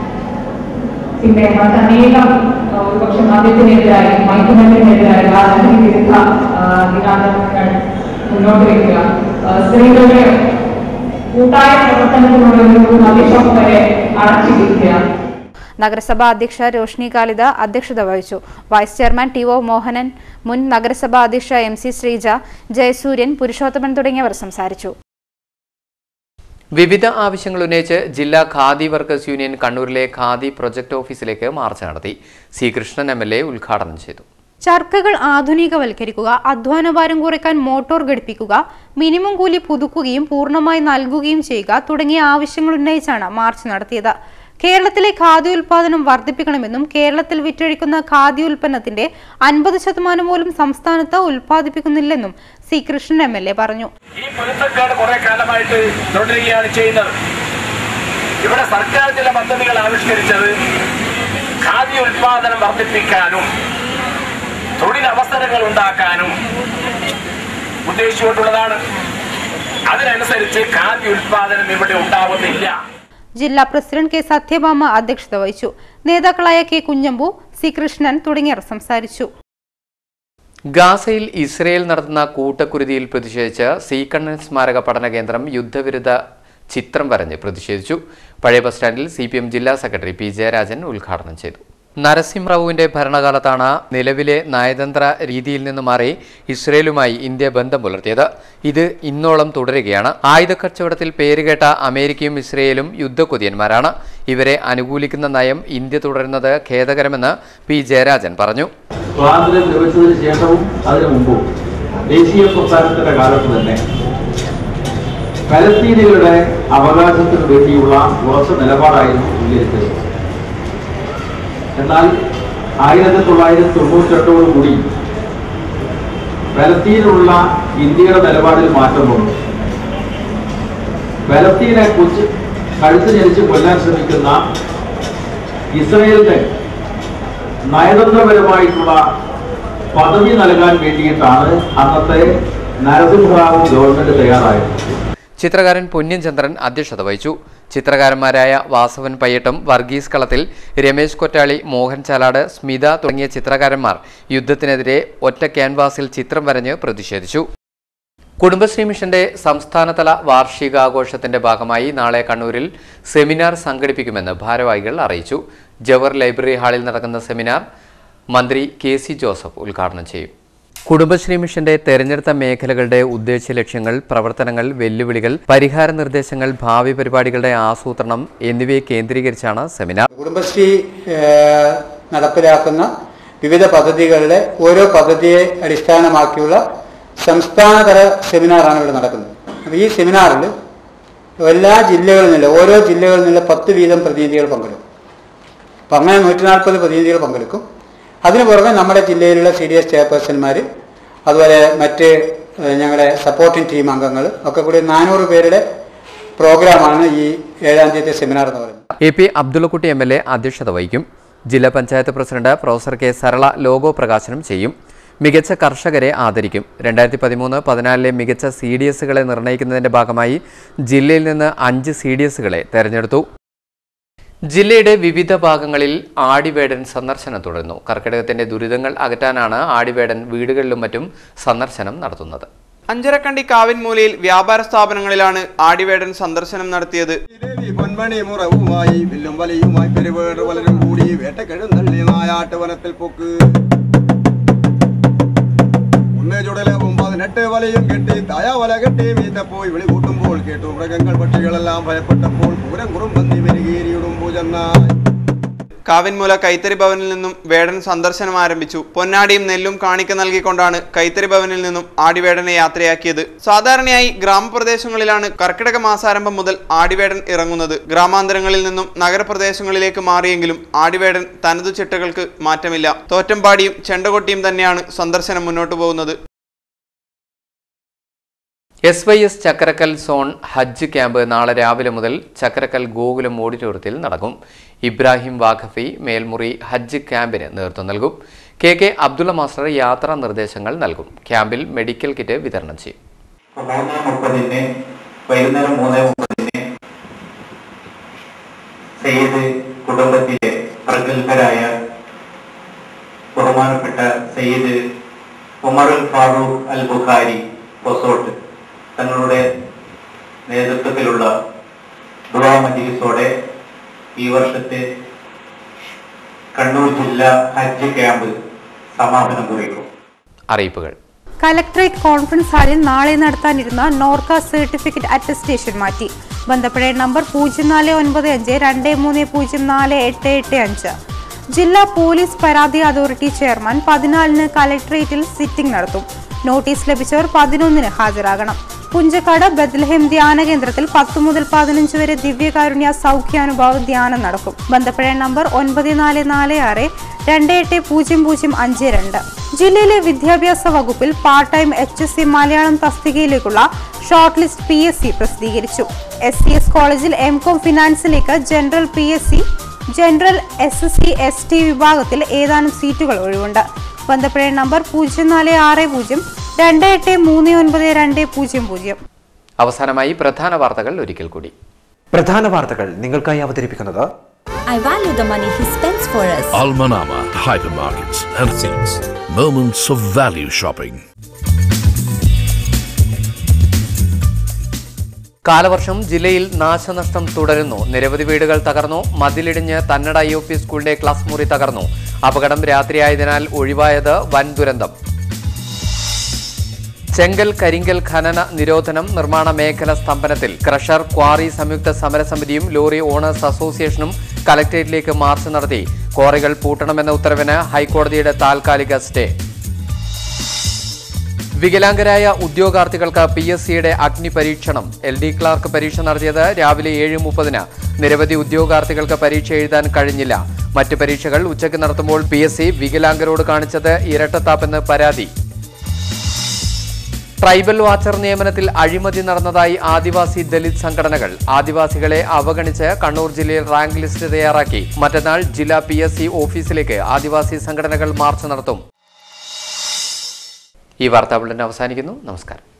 പിന്നെ മറ്റനേകം ആ, ഒരുപക്ഷെ മദ്യത്തിനെതിരായി മയക്കുമരുന്നിനെതിരായി ആരോഗ്യ വിരുദ്ധ ആ, ദിനാചരണങ്ങൾ മുന്നോട്ട് വയ്ക്കുക ആ, സ്ത്രീകളുടെ കൂട്ടായ പ്രവർത്തനത്തിലൂടെ ഒരു നദിഷോപ്പ് വരെ അടച്ചിരിക്കുക നഗരസഭാ അധ്യക്ഷ രോഷ്നി കാലിദ അധ്യക്ഷത വഹിച്ചു vice chairman T O Mohanan മുൻ നഗരസഭാ അധ്യക്ഷ എം സി ശ്രീജ ജയസൂര്യൻ പുരുഷോത്തമൻ തുടങ്ങിയവർ സംസാരിച്ചു വിവിധ ആവശ്യങ്ങൾ ഉന്നയിച്ച് ജില്ലാ ഖാദി വർക്കേഴ്സ് യൂണിയൻ കണ്ണൂരിലെ ഖാദി പ്രൊജക്ട് ഓഫീസിലേക്ക് മാർച്ച് നടത്തി C Krishnan M L A ഉദ്ഘാടനം ചെയ്തു ചർക്കകൾ ആധുനികവൽക്കരിക്കുക അധ്വാനഭാരം കുറയ്ക്കാൻ മോട്ടോർ ഘടിപ്പിക്കുക മിനിമം കൂലി പുതുക്കുകയും പൂർണ്ണമായി നൽകുകയും ചെയ്യുക തുടങ്ങിയ ആവശ്യങ്ങൾ ഉന്നയിച്ചാണ് മാർച്ച് നടത്തിയത് കേരളത്തിലെ ഖാദി ഉൽപാദനം വർദ്ധിപ്പിക്കണമെന്നും കേരളത്തിൽ വിറ്റഴിക്കുന്ന ഖാദി ഉൽപ്പന്നത്തിന്റെ അൻപത് ശതമാനം പോലും സംസ്ഥാനത്ത് ഉൽപ്പാദിപ്പിക്കുന്നില്ലെന്നും C Krishnan M L A പറഞ്ഞു ഈ പൊരുത്തക്കേട് കുറെ കാലമായിട്ട് തുടരുകയാണ് ചെയ്യുന്നത് ഇവിടെ സർക്കാർ ചില പദ്ധതികൾ ആവിഷ്കരിച്ചത് ഖാദി ഉൽപാദനം വർദ്ധിപ്പിക്കാനും തൊഴിലവസരങ്ങൾ ഉണ്ടാക്കാനും ഉദ്ദേശിച്ചുകൊണ്ടുള്ളതാണ് അതിനനുസരിച്ച് ഖാദി ഉൽപാദനം ഇവിടെ ഉണ്ടാവുന്നില്ല ജില്ലാ പ്രസിഡന്റ് കെ സത്യഭാമ അധ്യക്ഷത വഹിച്ചു നേതാക്കളായ കെ കുഞ്ഞമ്പു സി കൃഷ്ണൻ തുടങ്ങിയവർ സംസാരിച്ചു ഗാസയിൽ ഇസ്രയേൽ നടത്തുന്ന കൂട്ടക്കുരുതിയിൽ പ്രതിഷേധിച്ച് സി കണ്ണൻ സ്മാരക പഠന കേന്ദ്രം യുദ്ധവിരുദ്ധ ചിത്രം വരഞ്ഞ് പ്രതിഷേധിച്ചു പഴയ ബസ് സ്റ്റാൻഡിൽ സി പി എം ജില്ലാ സെക്രട്ടറി പി ജയരാജൻ ഉദ്ഘാടനം ചെയ്തു നരസിംഹറാവുവിന്റെ ഭരണകാലത്താണ് നിലവിലെ നയതന്ത്ര രീതിയിൽ നിന്ന് മാറി ഇസ്രയേലുമായി ഇന്ത്യ ബന്ധം പുലർത്തിയത് ഇത് ഇന്നോളം തുടരുകയാണ് ആയുധക്കച്ചവടത്തിൽ പേരുകേട്ട അമേരിക്കയും ഇസ്രയേലും യുദ്ധക്കൊതിയന്മാരാണ് ഇവരെ അനുകൂലിക്കുന്ന നയം ഇന്ത്യ തുടരുന്നത് ഖേദകരമെന്ന് പി ജയരാജൻ പറഞ്ഞു സ്വാതന്ത്ര്യം ലഭിച്ചതിന് ശേഷവും അതിനു മുമ്പും ദേശീയ പ്രസ്ഥാനത്തിന്റെ കാലത്ത് തന്നെ പലസ്തീനികളുടെ അവകാശത്തിന് വേണ്ടിയുള്ള ഉറച്ച നിലപാടായിരുന്നു സ്വീകരിച്ചത് എന്നാൽ ആയിരത്തി തൊള്ളായിരത്തി തൊണ്ണൂറ്റെട്ടോടുകൂടി ഫലസ്തീനുള്ള ഇന്ത്യയുടെ നിലപാടിൽ മാറ്റം വന്നു ഫലസ്തീനെ കുറിച്ച് കഴുത്ത് ജനിച്ച് കൊല്ലാൻ ശ്രമിക്കുന്ന ഇസ്രയേലിന് നയതന്ത്രപരമായിട്ടുള്ള പദവി നൽകാൻ വേണ്ടിയിട്ടാണ് അന്നത്തെ നരസിംഹറാവു ഗവൺമെന്റ് തയ്യാറായത് ചിത്രകാരൻ പൊന്നിൻ ചന്ദ്രൻ അധ്യക്ഷത വഹിച്ചു ചിത്രകാരന്മാരായ വാസവൻ പയ്യട്ടം വർഗീസ് കളത്തിൽ രമേശ് കൊറ്റാളി മോഹൻ ചാലാട് സ്മിത തുടങ്ങിയ ചിത്രകാരന്മാർ യുദ്ധത്തിനെതിരെ ഒറ്റ ക്യാൻവാസിൽ ചിത്രം വരഞ്ഞ് പ്രതിഷേധിച്ചു കുടുംബശ്രീ മിഷന്റെ സംസ്ഥാനതല വാർഷികാഘോഷത്തിന്റെ ഭാഗമായി നാളെ കണ്ണൂരിൽ സെമിനാർ സംഘടിപ്പിക്കുമെന്ന് ഭാരവാഹികൾ അറിയിച്ചു ജവഹർ ലൈബ്രറി ഹാളിൽ നടക്കുന്ന സെമിനാർ മന്ത്രി കെ സി ജോസഫ് ഉദ്ഘാടനം ചെയ്യും കുടുംബശ്രീ മിഷന്റെ തെരഞ്ഞെടുത്ത മേഖലകളുടെ ഉദ്ദേശ ലക്ഷ്യങ്ങൾ പ്രവർത്തനങ്ങൾ വെല്ലുവിളികൾ പരിഹാര നിർദ്ദേശങ്ങൾ ഭാവി പരിപാടികളുടെ ആസൂത്രണം എന്നിവയെ കേന്ദ്രീകരിച്ചാണ് സെമിനാർ കുടുംബശ്രീ ഏഹ്, നടപ്പിലാക്കുന്ന വിവിധ പദ്ധതികളുടെ ഓരോ പദ്ധതിയെ അടിസ്ഥാനമാക്കിയുള്ള സംസ്ഥാനതല സെമിനാറാണ് ഇവിടെ നടക്കുന്നത് അപ്പോൾ ഈ സെമിനാറിൽ എല്ലാ ജില്ലകളിൽ നിന്നുള്ള ഓരോ ജില്ലകളിൽ നിന്നുള്ള പത്ത് വീതം പ്രതിനിധികൾ പങ്കെടുക്കും അപ്പം അങ്ങനെ നൂറ്റി നാൽപ്പത് പ്രതിനിധികൾ പങ്കെടുക്കും അതിനു പുറമെ നമ്മുടെ ജില്ലയിലുള്ള സി ഡി എസ് ചെയർപേഴ്സൺമാർ അതുപോലെ മറ്റ് ഏഹ്, ഞങ്ങളുടെ സപ്പോർട്ടിംഗ് ടീം അംഗങ്ങൾ ഒക്കെ കൂടി നാനൂറ് പേരുടെ പ്രോഗ്രാമാണ് ഈ ഏഴാം തീയതി സെമിനാർ എന്ന് പറയുന്നത് A P Abdullakutty M L A അധ്യക്ഷത വഹിക്കും ജില്ലാ panchayat president professor K Sarala logo പ്രകാശനം ചെയ്യും മികച്ച കർഷകരെ ആദരിക്കും രണ്ടായിരത്തി പതിമൂന്ന് പതിനാലിലെ മികച്ച സി ഡി എസുകളെ നിർണ്ണയിക്കുന്നതിന്റെ ഭാഗമായി ജില്ലയിൽ നിന്ന് അഞ്ച് സി ഡി എസുകളെ തെരഞ്ഞെടുത്തു ജില്ലയുടെ വിവിധ ഭാഗങ്ങളിൽ ആടിവേടൻ സന്ദർശനം തുടരുന്നു കർക്കിടകത്തിന്റെ ദുരിതങ്ങൾ അകറ്റാനാണ് ആടിവേടൻ വീടുകളിലും മറ്റും സന്ദർശനം നടത്തുന്നത് അഞ്ചരക്കണ്ടി കാവിൻമൂലയിൽ വ്യാപാര സ്ഥാപനങ്ങളിലാണ് ആടിവേടൻ സന്ദർശനം നടത്തിയത് പൊന്മണി മുറവുമായി വില്ലും വലിയുമായി പെരുവേട് വളരും കൂടി വേട്ടക്കെഴുന്നള്ളി നായാട്ട് വനത്തിൽ പൊക്ക് ഒന്ന് ചുടലവും പതിനെട്ട് വലയും കെട്ടി തായ വല കെട്ടി മീത്തപ്പോയി വിളി കൂട്ടുമ്പോൾ കേട്ടു മൃഗങ്ങൾ പക്ഷികളെല്ലാം ഭയപ്പെട്ടപ്പോൾ പൂരം കുറുമ്പന്തി മെരുകേരിയിടും പൂജന്നായി കാവിൻമൂല കൈത്തറി ഭവനിൽ നിന്നും വേടൻ സന്ദർശനം ആരംഭിച്ചു പൊന്നാടിയും നെല്ലും കാണിക്ക നൽകിക്കൊണ്ടാണ് കൈത്തറി ഭവനിൽ നിന്നും ആടിവേടനെ യാത്രയാക്കിയത് സാധാരണയായി ഗ്രാമപ്രദേശങ്ങളിലാണ് കർക്കിടക മാസാരംഭം മുതൽ ആടിവേടൻ ഇറങ്ങുന്നത് ഗ്രാമാന്തരങ്ങളിൽ നിന്നും നഗരപ്രദേശങ്ങളിലേക്ക് മാറിയെങ്കിലും ആടിവേടൻ തനതു ചിട്ടകൾക്ക് മാറ്റമില്ല തോറ്റമ്പാടിയും ചെണ്ടകൊട്ടിയും തന്നെയാണ് സന്ദർശനം മുന്നോട്ടു പോകുന്നത് S Y S Chakkarakkal zone Hajj camp നാളെ രാവിലെ മുതൽ ചക്കരക്കൽ ഗോകുലം ഓഡിറ്റോറിയത്തിൽ നടക്കും ഇബ്രാഹിം വാഖഫി മേൽമുറി ഹജ്ജ് ക്യാമ്പിന് നേതൃത്വം നൽകും കെ കെ അബ്ദുള്ള മാസ്റ്റർ യാത്രാ നിർദ്ദേശങ്ങൾ നൽകും ക്യാമ്പിൽ മെഡിക്കൽ കിറ്റ് വിതരണം ചെയ്യും മൂന്ന് മുപ്പതിന് വൈകുന്നേരം മൂന്ന് മുപ്പതിന് സയ്യിദ് കുടുംബത്തിലെ പ്രഗത്ഭരായ ബഹുമാനപ്പെട്ട സയ്യിദ് ഉമറുൽ ഫാറൂഖ് അൽ ബുഖാരി പൊസോട്ട് തങ്ങളുടെ നേതൃത്വത്തിലുള്ള ദുവാ മജിലിസോടെ ഈ വർഷത്തെ കണ്ണൂർ ജില്ലാ ഹജ്ജ് ക്യാമ്പ് സമാപനം കുറിക്കും അറിയിപ്പുകൾ കലക്ടറേറ്റ് കോൺഫറൻസ് ഹാളിൽ നാളെ നടത്താനിരുന്ന നോർക്ക സർട്ടിഫിക്കറ്റ് അറ്റസ്റ്റേഷൻ മാറ്റി ബന്ധപ്പെടേണ്ട നമ്പർ പൂജ്യം നാല് ഒൻപത് അഞ്ച് രണ്ട് മൂന്ന് പൂജ്യം നാല് എട്ട് എട്ട് അഞ്ച് ജില്ലാ പോലീസ് പരാതി അതോറിറ്റി ചെയർമാൻ പതിനാലിന് കലക്ടറേറ്റിൽ സിറ്റിംഗ് നടത്തും നോട്ടീസ് ലഭിച്ചവർ പതിനൊന്നിന് ഹാജരാകണം പുഞ്ചക്കാട് ബദ്ലഹേം ധ്യാന കേന്ദ്രത്തിൽ പത്ത് മുതൽ പതിനഞ്ച് വരെ ദിവ്യകാരുണ്യ സൗഖ്യാനുഭവ ധ്യാനം നടക്കും ബന്ധപ്പെടേണ്ട നമ്പർ ഒൻപത് നാല് നാല് ആറ് രണ്ട് എട്ട് പൂജ്യം പൂജ്യം അഞ്ച് രണ്ട് ജില്ലയിലെ വിദ്യാഭ്യാസ വകുപ്പിൽ part time H S C Malayalam തസ്തികയിലേക്കുള്ള short list P S C പ്രസിദ്ധീകരിച്ചു എസ് സി എസ് കോളേജിൽ എം കോം ഫിനാൻസിലേക്ക് general P S C general S S C S T വിഭാഗത്തിൽ ഏതാനും സീറ്റുകൾ ഒഴിവുണ്ട് ബന്ധപ്പെടേണ്ട നമ്പർ പൂജ്യം നാല് ആറ് പൂജ്യം രണ്ട് എട്ട് മൂന്ന് ഒൻപത് രണ്ട് പൂജ്യം പൂജ്യം അവസാനമായി പ്രധാന വാർത്തകൾ ഒരിക്കൽ കൂടി പ്രധാന വാർത്തകൾ നിങ്ങൾക്കായി അവതരിപ്പിക്കുന്നത് I value the money he spends for us. Almanama Hypermarkets and Things. Moments of value shopping. കാലവർഷം ജില്ലയിൽ നാശനഷ്ടം തുടരുന്നു നിരവധി വീടുകൾ തകർന്നു മതിലിടിഞ്ഞ് തന്നട ഐ ഒ പി സ്കൂളിന്റെ ക്ലാസ് മുറി തകർന്നു അപകടം രാത്രിയായതിനാൽ ഒഴിവായത് വൻ ദുരന്തം ചെങ്കൽ കരിങ്കൽ ഖനന നിരോധനം നിർമ്മാണ മേഖല സ്തംഭനത്തിൽ ക്രഷർ ക്വാറി സംയുക്ത സമരസമിതിയും ലോറി ഓണേഴ്സ് അസോസിയേഷനും കലക്ടറേറ്റിലേക്ക് മാർച്ച് നടത്തി ക്വാറികൾ പൂട്ടണമെന്ന ഉത്തരവിന് ഹൈക്കോടതിയുടെ താൽക്കാലിക സ്റ്റേ വികലാംഗരായ ഉദ്യോഗാർത്ഥികൾക്ക് പി എസ് സിയുടെ അഗ്നി പരീക്ഷണം എൽ ഡി ക്ലാർക്ക് പരീക്ഷ നടത്തിയത് രാവിലെ ഏഴ് മുപ്പതിന് നിരവധി ഉദ്യോഗാർത്ഥികൾക്ക് പരീക്ഷ എഴുതാൻ കഴിഞ്ഞില്ല മറ്റ് പരീക്ഷകൾ ഉച്ചയ്ക്ക് നടത്തുമ്പോൾ പി എസ് സി വികലാംഗരോട് കാണിച്ചത് ഇരട്ടത്താപ്പെന്ന് പരാതി ട്രൈബൽ വാച്ചർ നിയമനത്തിൽ അഴിമതി നടന്നതായി ആദിവാസി ദലിത് സംഘടനകൾ ആദിവാസികളെ അവഗണിച്ച് കണ്ണൂർ ജില്ലയിൽ റാങ്ക് ലിസ്റ്റ് തയ്യാറാക്കി മറ്റന്നാൾ ജില്ലാ പി ഓഫീസിലേക്ക് ആദിവാസി സംഘടനകൾ മാർച്ച് നടത്തും ഈ വാർത്താ ബുള്ളറ്റിൻ അവസാനിക്കുന്നു നമസ്കാരം